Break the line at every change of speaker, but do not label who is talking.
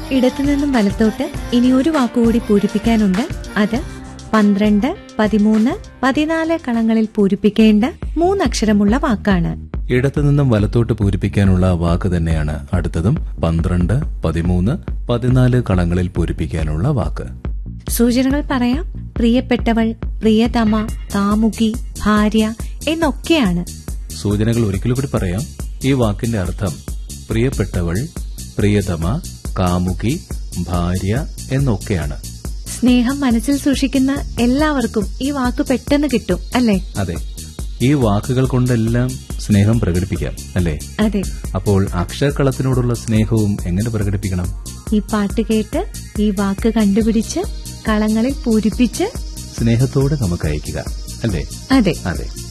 ഇടത്തുനിന്നും വലത്തോട്ട് ഇനി ഒരു വാക്കുകൂടി പൂരിപ്പിക്കാനുണ്ട് അത് പന്ത്രണ്ട് പതിമൂന്ന് പതിനാല് കളങ്ങളിൽ പൂരിപ്പിക്കേണ്ട മൂന്നക്ഷരമുള്ള വാക്കാണ്
ഇടത്തുനിന്നും വലത്തോട്ട് പൂരിപ്പിക്കാനുള്ള വാക്ക് തന്നെയാണ് അടുത്തതും പന്ത്രണ്ട് പതിമൂന്ന് പതിനാല് കളങ്ങളിൽ പൂരിപ്പിക്കാനുള്ള വാക്ക്
സൂചനകൾ പറയാം പ്രിയപ്പെട്ടവൾ പ്രിയതമ കാമുകി ഭാര്യ എന്നൊക്കെയാണ്
സൂചനകൾ ഒരിക്കൽ കൂടി പറയാം ഈ വാക്കിന്റെ അർത്ഥം പ്രിയപ്പെട്ടവൾ പ്രിയതമ കാമുകി ഭാര്യ എന്നൊക്കെയാണ്
സ്നേഹം മനസ്സിൽ സൂക്ഷിക്കുന്ന എല്ലാവർക്കും ഈ വാക്ക് പെട്ടെന്ന് കിട്ടും അല്ലേ
അതെ ഈ വാക്കുകൾ കൊണ്ടെല്ലാം സ്നേഹം പ്രകടിപ്പിക്കാം അല്ലേ
അതെ
അപ്പോൾ അക്ഷരക്കളത്തിനോടുള്ള സ്നേഹവും എങ്ങനെ പ്രകടിപ്പിക്കണം
ഈ പാട്ട് കേട്ട് ഈ വാക്ക് കണ്ടുപിടിച്ച് കളങ്ങളിൽ പൂരിപ്പിച്ച്
സ്നേഹത്തോടെ നമുക്ക് അയക്കുക അല്ലേ
അതെ
അതെ